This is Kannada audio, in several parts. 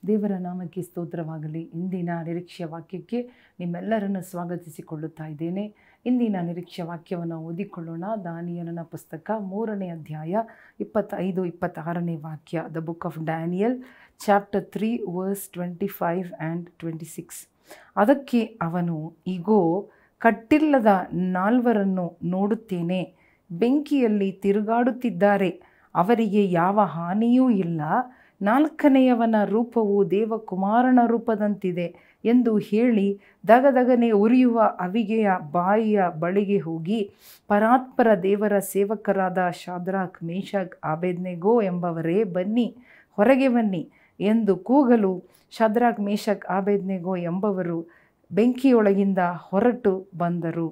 ದೇವರ ನಾಮಕ್ಕೆ ಸ್ತೋತ್ರವಾಗಲಿ ಇಂದಿನ ನಿರೀಕ್ಷೆಯ ವಾಕ್ಯಕ್ಕೆ ನಿಮ್ಮೆಲ್ಲರನ್ನು ಸ್ವಾಗತಿಸಿಕೊಳ್ಳುತ್ತಾ ಇದ್ದೇನೆ ಇಂದಿನ ನಿರೀಕ್ಷೆಯ ವಾಕ್ಯವನ್ನು ಓದಿಕೊಳ್ಳೋಣ ದಾನಿಯಲನ ಪುಸ್ತಕ ಮೂರನೇ ಅಧ್ಯಾಯ ಇಪ್ಪತ್ತೈದು ಇಪ್ಪತ್ತಾರನೇ ವಾಕ್ಯ the book of Daniel chapter three verse twenty five and twenty six ಅದಕ್ಕೆ ಅವನು ಈಗೋ ಕಟ್ಟಿಲ್ಲದ ನಾಲ್ವರನ್ನು ನೋಡುತ್ತೇನೆ ಬೆಂಕಿಯಲ್ಲಿ ತಿರುಗಾಡುತ್ತಿದ್ದಾರೆ ಅವರಿಗೆ ಯಾವ ಹಾನಿಯೂ ಇಲ್ಲ ನಾಲ್ಕನೆಯವನ ರೂಪವು ದೇವಕುಮಾರನ ರೂಪದಂತಿದೆ ಎಂದು ಹೇಳಿ ದಗದಗನೆ ಉರಿಯುವ ಅವಿಗೆಯ ಬಾಯಿಯ ಬಳಿಗೆ ಹೋಗಿ ಪರಾತ್ಪರ ದೇವರ ಸೇವಕರಾದ ಶಾದ್ರಾಕ್ ಮೇಷಕ್ ಆಬೇದ್ನೆಗೋ ಎಂಬವರೇ ಬನ್ನಿ ಹೊರಗೆ ಬನ್ನಿ ಎಂದು ಕೂಗಲು ಶಾದ್ರಾಕ್ ಮೇಷಕ್ ಆಬೇದ್ನೆಗೋ ಎಂಬವರು ಬೆಂಕಿಯೊಳಗಿಂದ ಹೊರಟು ಬಂದರು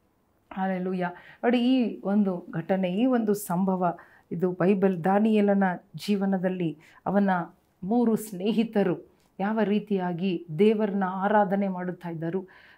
ಅಲ್ಲೆಲೂಯ ನೋಡಿ ಈ ಒಂದು ಘಟನೆ ಈ ಒಂದು ಸಂಭವ ಇದು ಬೈಬಲ್ ದಾನಿಯೇಲನ ಜೀವನದಲ್ಲಿ ಅವನ ಮೂರು ಸ್ನೇಹಿತರು ಯಾವ ರೀತಿಯಾಗಿ ದೇವರನ್ನ ಆರಾಧನೆ ಮಾಡುತ್ತಾ ಇದ್ದರು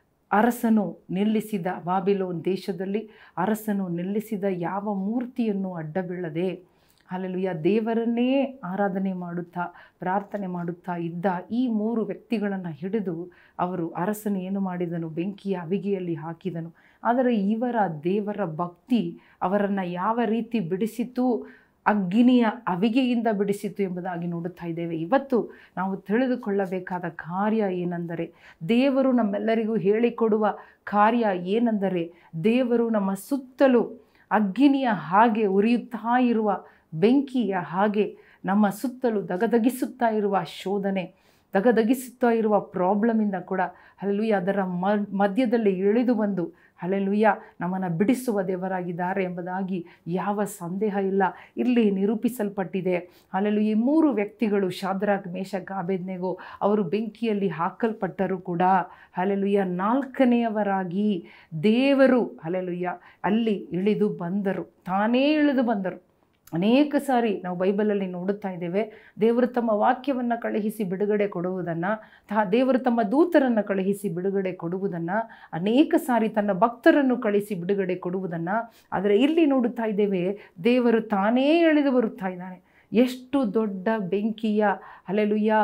ಅರಸನು ನಿಲ್ಲಿಸಿದ ಬಾಬಿಲೋನ್ ದೇಶದಲ್ಲಿ ಅರಸನು ನಿಲ್ಲಿಸಿದ ಯಾವ ಮೂರ್ತಿಯನ್ನು ಅಡ್ಡ ಬೀಳದೆ ಅಲ್ಲೆಲುಯ್ಯ ದೇವರನ್ನೇ ಆರಾಧನೆ ಮಾಡುತ್ತಾ ಪ್ರಾರ್ಥನೆ ಮಾಡುತ್ತಾ ಇದ್ದ ಈ ಮೂರು ವ್ಯಕ್ತಿಗಳನ್ನು ಹಿಡಿದು ಅವರು ಅರಸನು ಏನು ಮಾಡಿದನು ಬೆಂಕಿಯ ಅವಿಗೆಯಲ್ಲಿ ಹಾಕಿದನು ಆದರೆ ಇವರ ದೇವರ ಭಕ್ತಿ ಅವರನ್ನು ಯಾವ ರೀತಿ ಬಿಡಿಸಿತು ಅಗ್ನಿಯ ಅವಿಗೆಯಿಂದ ಬಿಡಿಸಿತು ಎಂಬುದಾಗಿ ನೋಡುತ್ತಾ ಇದ್ದೇವೆ ಇವತ್ತು ನಾವು ತಿಳಿದುಕೊಳ್ಳಬೇಕಾದ ಕಾರ್ಯ ಏನೆಂದರೆ ದೇವರು ನಮ್ಮೆಲ್ಲರಿಗೂ ಹೇಳಿಕೊಡುವ ಕಾರ್ಯ ಏನೆಂದರೆ ದೇವರು ನಮ್ಮ ಸುತ್ತಲೂ ಅಗ್ನಿಯ ಹಾಗೆ ಉರಿಯುತ್ತಾ ಇರುವ ಬೆಂಕಿಯ ಹಾಗೆ ನಮ್ಮ ಸುತ್ತಲೂ ದಗದಗಿಸುತ್ತಾ ಇರುವ ಶೋಧನೆ ದಗದಗಿಸುತ್ತಾ ಇರುವ ಪ್ರಾಬ್ಲಮಿಂದ ಕೂಡ ಅಲ್ಲೆಲುಯ್ಯ ಅದರ ಮಧ್ಯದಲ್ಲಿ ಇಳಿದು ಬಂದು ಅಲ್ಲೆಲುಯ್ಯ ನಮ್ಮನ್ನು ಬಿಡಿಸುವ ದೇವರಾಗಿದ್ದಾರೆ ಎಂಬುದಾಗಿ ಯಾವ ಸಂದೇಹ ಇಲ್ಲ ಇಲ್ಲಿ ನಿರೂಪಿಸಲ್ಪಟ್ಟಿದೆ ಅಲ್ಲೆಲು ಈ ಮೂರು ವ್ಯಕ್ತಿಗಳು ಶಾದ್ರಾಕ್ ಮೇಷಕ್ ಆಬೇದ್ನೆಗೋ ಅವರು ಬೆಂಕಿಯಲ್ಲಿ ಹಾಕಲ್ಪಟ್ಟರು ಕೂಡ ಅಲ್ಲೆಲುಯ್ಯ ನಾಲ್ಕನೆಯವರಾಗಿ ದೇವರು ಅಲ್ಲೆಲುಯ್ಯ ಅಲ್ಲಿ ಇಳಿದು ಬಂದರು ತಾನೇ ಇಳಿದು ಬಂದರು ಅನೇಕ ಸಾರಿ ನಾವು ಬೈಬಲಲ್ಲಿ ನೋಡುತ್ತಾ ಇದ್ದೇವೆ ದೇವರು ತಮ್ಮ ವಾಕ್ಯವನ್ನು ಕಳುಹಿಸಿ ಬಿಡುಗಡೆ ಕೊಡುವುದನ್ನು ತಾ ದೇವರು ತಮ್ಮ ದೂತರನ್ನು ಕಳುಹಿಸಿ ಬಿಡುಗಡೆ ಕೊಡುವುದನ್ನು ಅನೇಕ ಸಾರಿ ತನ್ನ ಭಕ್ತರನ್ನು ಕಳಿಸಿ ಬಿಡುಗಡೆ ಕೊಡುವುದನ್ನು ಆದರೆ ಇಲ್ಲಿ ನೋಡುತ್ತಾ ಇದ್ದೇವೆ ದೇವರು ತಾನೇ ಎಳೆದು ಬರುತ್ತಾ ಇದ್ದಾನೆ ಎಷ್ಟು ದೊಡ್ಡ ಬೆಂಕಿಯ ಅಲೆಲುಯ್ಯ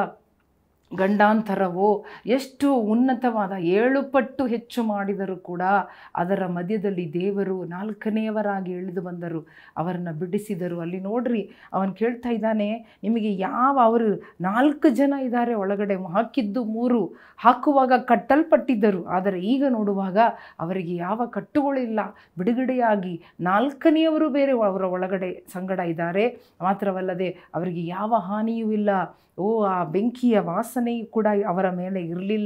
ಗಂಡಾಂತರವೋ ಎಷ್ಟು ಉನ್ನತವಾದ ಏಳು ಪಟ್ಟು ಹೆಚ್ಚು ಮಾಡಿದರೂ ಕೂಡ ಅದರ ಮಧ್ಯದಲ್ಲಿ ದೇವರು ನಾಲ್ಕನೆಯವರಾಗಿ ಇಳಿದು ಬಂದರು ಅವರನ್ನು ಬಿಡಿಸಿದರು ಅಲ್ಲಿ ನೋಡ್ರಿ ಅವನು ಕೇಳ್ತಾ ಇದ್ದಾನೆ ನಿಮಗೆ ಯಾವ ಅವರು ನಾಲ್ಕು ಜನ ಇದ್ದಾರೆ ಒಳಗಡೆ ಹಾಕಿದ್ದು ಮೂರು ಹಾಕುವಾಗ ಕಟ್ಟಲ್ಪಟ್ಟಿದ್ದರು ಆದರೆ ಈಗ ನೋಡುವಾಗ ಅವರಿಗೆ ಯಾವ ಕಟ್ಟುಗಳಿಲ್ಲ ಬಿಡುಗಡೆಯಾಗಿ ನಾಲ್ಕನೆಯವರು ಬೇರೆ ಅವರ ಒಳಗಡೆ ಸಂಗಡ ಇದ್ದಾರೆ ಮಾತ್ರವಲ್ಲದೆ ಅವರಿಗೆ ಯಾವ ಹಾನಿಯೂ ಇಲ್ಲ ಓ ಆ ಬೆಂಕಿಯ ವಾಸನೆಯೂ ಕೂಡ ಅವರ ಮೇಲೆ ಇರಲಿಲ್ಲ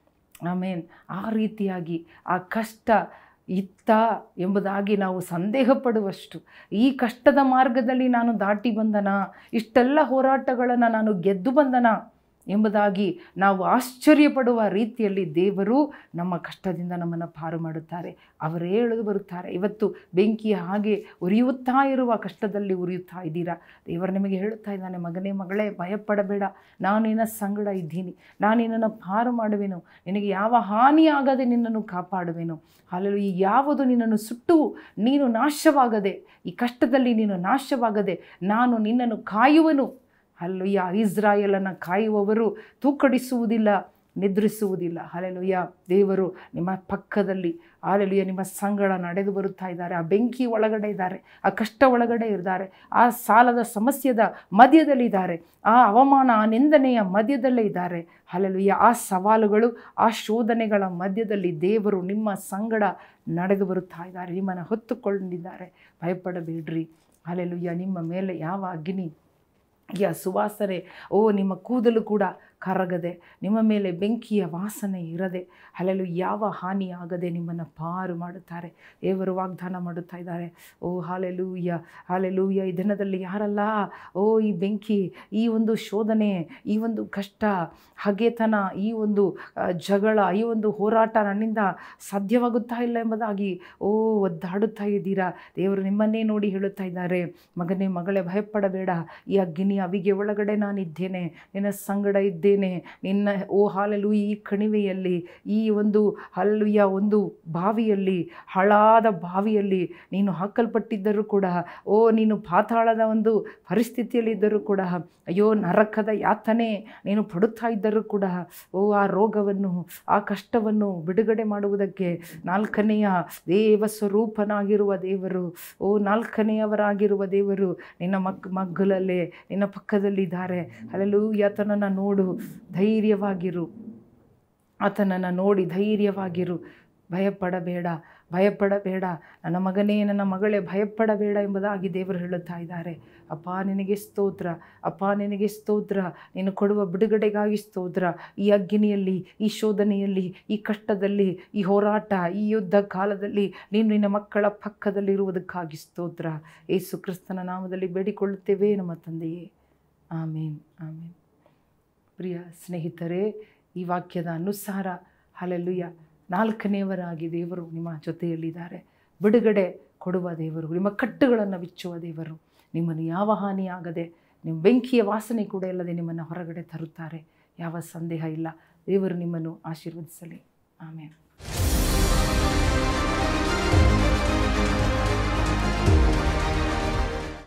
ಆಮೇನ್ ಆ ರೀತಿಯಾಗಿ ಆ ಕಷ್ಟ ಇತ್ತ ಎಂಬುದಾಗಿ ನಾವು ಸಂದೇಹ ಪಡುವಷ್ಟು ಈ ಕಷ್ಟದ ಮಾರ್ಗದಲ್ಲಿ ನಾನು ದಾಟಿ ಬಂದನ ಇಷ್ಟೆಲ್ಲ ಹೋರಾಟಗಳನ್ನು ನಾನು ಗೆದ್ದು ಬಂದನ ಎಂಬುದಾಗಿ ನಾವು ಆಶ್ಚರ್ಯಪಡುವ ರೀತಿಯಲ್ಲಿ ದೇವರು ನಮ್ಮ ಕಷ್ಟದಿಂದ ನಮ್ಮನ್ನು ಪಾರು ಮಾಡುತ್ತಾರೆ ಅವರೇ ಎಳೆದು ಬರುತ್ತಾರೆ ಇವತ್ತು ಬೆಂಕಿಯ ಹಾಗೆ ಉರಿಯುತ್ತಾ ಇರುವ ಕಷ್ಟದಲ್ಲಿ ಉರಿಯುತ್ತಾ ಇದ್ದೀರಾ ದೇವರು ನಿಮಗೆ ಹೇಳುತ್ತಾ ಇದ್ದಾನೆ ಮಗನೇ ಮಗಳೇ ಭಯಪಡಬೇಡ ನಾನು ನಿನ್ನ ಸಂಗಡ ಇದ್ದೀನಿ ನಾನು ನಿನ್ನನ್ನು ಪಾರು ಮಾಡುವೆನು ನಿನಗೆ ಯಾವ ಹಾನಿಯಾಗದೆ ನಿನ್ನನ್ನು ಕಾಪಾಡುವೆನು ಅಲ್ಲೂ ಈ ಯಾವುದು ನಿನ್ನನ್ನು ಸುಟ್ಟು ನೀನು ನಾಶವಾಗದೆ ಈ ಕಷ್ಟದಲ್ಲಿ ನೀನು ನಾಶವಾಗದೆ ನಾನು ನಿನ್ನನ್ನು ಕಾಯುವನು ಅಲ್ಲುಯ್ಯ ಇಸ್ರಾಯೇಲನ್ನು ಕಾಯುವವರು ತೂಕಡಿಸುವುದಿಲ್ಲ ನಿದ್ರಿಸುವುದಿಲ್ಲ ಅಲೆಲುಯ್ಯ ದೇವರು ನಿಮ್ಮ ಪಕ್ಕದಲ್ಲಿ ಅಲೆಲುಯ್ಯ ನಿಮ್ಮ ಸಂಗಡ ನಡೆದು ಬರುತ್ತಾ ಇದ್ದಾರೆ ಆ ಬೆಂಕಿ ಒಳಗಡೆ ಇದ್ದಾರೆ ಆ ಕಷ್ಟ ಒಳಗಡೆ ಇದ್ದಾರೆ ಆ ಸಾಲದ ಸಮಸ್ಯೆದ ಮಧ್ಯದಲ್ಲಿದ್ದಾರೆ ಆ ಅವಮಾನ ಆ ನಿಂದನೆಯ ಮಧ್ಯದಲ್ಲೇ ಇದ್ದಾರೆ ಅಲೆಲುಯ್ಯ ಆ ಸವಾಲುಗಳು ಆ ಶೋಧನೆಗಳ ಮಧ್ಯದಲ್ಲಿ ದೇವರು ನಿಮ್ಮ ಸಂಗಡ ನಡೆದು ಬರುತ್ತಾ ಇದ್ದಾರೆ ನಿಮ್ಮನ್ನು ಹೊತ್ತುಕೊಂಡಿದ್ದಾರೆ ಭಯಪಡಬೇಡ್ರಿ ಅಲೆಲುಯ್ಯ ನಿಮ್ಮ ಮೇಲೆ ಯಾವ ಅಗ್ನಿ ಯ ಸುವಾಸನೆ ಓ ನಿಮ್ಮ ಕೂದಲು ಕೂಡ ಕರಗದೆ ನಿಮ್ಮ ಮೇಲೆ ಬೆಂಕಿಯ ವಾಸನೆ ಇರದೆ ಅಲ್ಲಲು ಯಾವ ಹಾನಿ ಆಗದೆ ನಿಮ್ಮನ್ನು ಪಾರು ಮಾಡುತ್ತಾರೆ ದೇವರು ವಾಗ್ದಾನ ಮಾಡುತ್ತಾ ಇದ್ದಾರೆ ಓ ಹಾಲೆಲೂಯ್ಯ ಹಾಲೆಲೂಯ್ಯ ಈ ದಿನದಲ್ಲಿ ಯಾರಲ್ಲ ಓ ಈ ಬೆಂಕಿ ಈ ಒಂದು ಶೋಧನೆ ಈ ಒಂದು ಕಷ್ಟ ಹಗೆತನ ಈ ಒಂದು ಜಗಳ ಈ ಒಂದು ಹೋರಾಟ ನನ್ನಿಂದ ಸಾಧ್ಯವಾಗುತ್ತಾ ಇಲ್ಲ ಎಂಬುದಾಗಿ ಓ ಒದ್ದಾಡುತ್ತಾ ಇದ್ದೀರಾ ದೇವರು ನಿಮ್ಮನ್ನೇ ನೋಡಿ ಹೇಳುತ್ತಾ ಇದ್ದಾರೆ ಮಗನೇ ಮಗಳೇ ಭಯಪಡಬೇಡ ಈ ಅಗ್ನಿ ಅವಿಗೆ ಒಳಗಡೆ ನಾನಿದ್ದೇನೆ ನಿನ್ನ ಸಂಗಡ ಇದ್ದೇನೆ ಇದ್ದೇನೆ ನಿನ್ನ ಓ ಹಾಲಲು ಈ ಕಣಿವೆಯಲ್ಲಿ ಈ ಒಂದು ಹಲ್ಲುಯ ಒಂದು ಬಾವಿಯಲ್ಲಿ ಹಳಾದ ಬಾವಿಯಲ್ಲಿ ನೀನು ಹಾಕಲ್ಪಟ್ಟಿದ್ದರೂ ಕೂಡ ಓ ನೀನು ಪಾತಾಳದ ಒಂದು ಪರಿಸ್ಥಿತಿಯಲ್ಲಿದ್ದರೂ ಕೂಡ ಅಯ್ಯೋ ನರಕದ ಯಾತನೆ ನೀನು ಪಡುತ್ತಾ ಇದ್ದರೂ ಕೂಡ ಓ ಆ ರೋಗವನ್ನು ಆ ಕಷ್ಟವನ್ನು ಬಿಡುಗಡೆ ಮಾಡುವುದಕ್ಕೆ ನಾಲ್ಕನೆಯ ದೇವ ಸ್ವರೂಪನಾಗಿರುವ ದೇವರು ಓ ನಾಲ್ಕನೆಯವರಾಗಿರುವ ದೇವರು ನಿನ್ನ ಮಕ್ ಮಗ್ಗಲಲ್ಲೇ ನಿನ್ನ ಪಕ್ಕದಲ್ಲಿದ್ದಾರೆ ಅಲ್ಲೂ ಆತನನ್ನು ನೋಡು ಧೈರ್ಯವಾಗಿರು ಆತನನ್ನು ನೋಡಿ ಧೈರ್ಯವಾಗಿರು ಭಯಪಡಬೇಡ ಭಯಪಡಬೇಡ ನನ್ನ ಮಗನೇ ನನ್ನ ಮಗಳೇ ಭಯಪಡಬೇಡ ಎಂಬುದಾಗಿ ದೇವರು ಹೇಳುತ್ತಾ ಇದ್ದಾರೆ ಅಪ್ಪ ನಿನಗೆ ಸ್ತೋತ್ರ ಅಪ್ಪ ನಿನಗೆ ಸ್ತೋತ್ರ ನೀನು ಕೊಡುವ ಬಿಡುಗಡೆಗಾಗಿ ಸ್ತೋತ್ರ ಈ ಅಗ್ನಿಯಲ್ಲಿ ಈ ಶೋಧನೆಯಲ್ಲಿ ಈ ಕಷ್ಟದಲ್ಲಿ ಈ ಹೋರಾಟ ಈ ಯುದ್ಧ ಕಾಲದಲ್ಲಿ ನೀನು ನಿನ್ನ ಮಕ್ಕಳ ಪಕ್ಕದಲ್ಲಿರುವುದಕ್ಕಾಗಿ ಸ್ತೋತ್ರ ಏಸು ಕ್ರಿಸ್ತನ ನಾಮದಲ್ಲಿ ಬೇಡಿಕೊಳ್ಳುತ್ತೇವೆ ನಮ್ಮ ತಂದೆಯೇ ಆಮೇನ್ ಆಮೇನ್ ಪ್ರಿಯ ಸ್ನೇಹಿತರೇ ಈ ವಾಕ್ಯದ ಅನುಸಾರ ಹಲಲುಯ ನಾಲ್ಕನೆಯವರಾಗಿ ದೇವರು ನಿಮ್ಮ ಜೊತೆಯಲ್ಲಿದ್ದಾರೆ ಬಿಡುಗಡೆ ಕೊಡುವ ದೇವರು ನಿಮ್ಮ ಕಟ್ಟುಗಳನ್ನು ಬಿಚ್ಚುವ ದೇವರು ನಿಮ್ಮನ್ನು ಯಾವ ಹಾನಿಯಾಗದೆ ನಿಮ್ಮ ಬೆಂಕಿಯ ವಾಸನೆ ಕೂಡ ಇಲ್ಲದೆ ನಿಮ್ಮನ್ನು ಹೊರಗಡೆ ತರುತ್ತಾರೆ ಯಾವ ಸಂದೇಹ ಇಲ್ಲ ದೇವರು ನಿಮ್ಮನ್ನು ಆಶೀರ್ವದಿಸಲಿ ಆಮೇಲೆ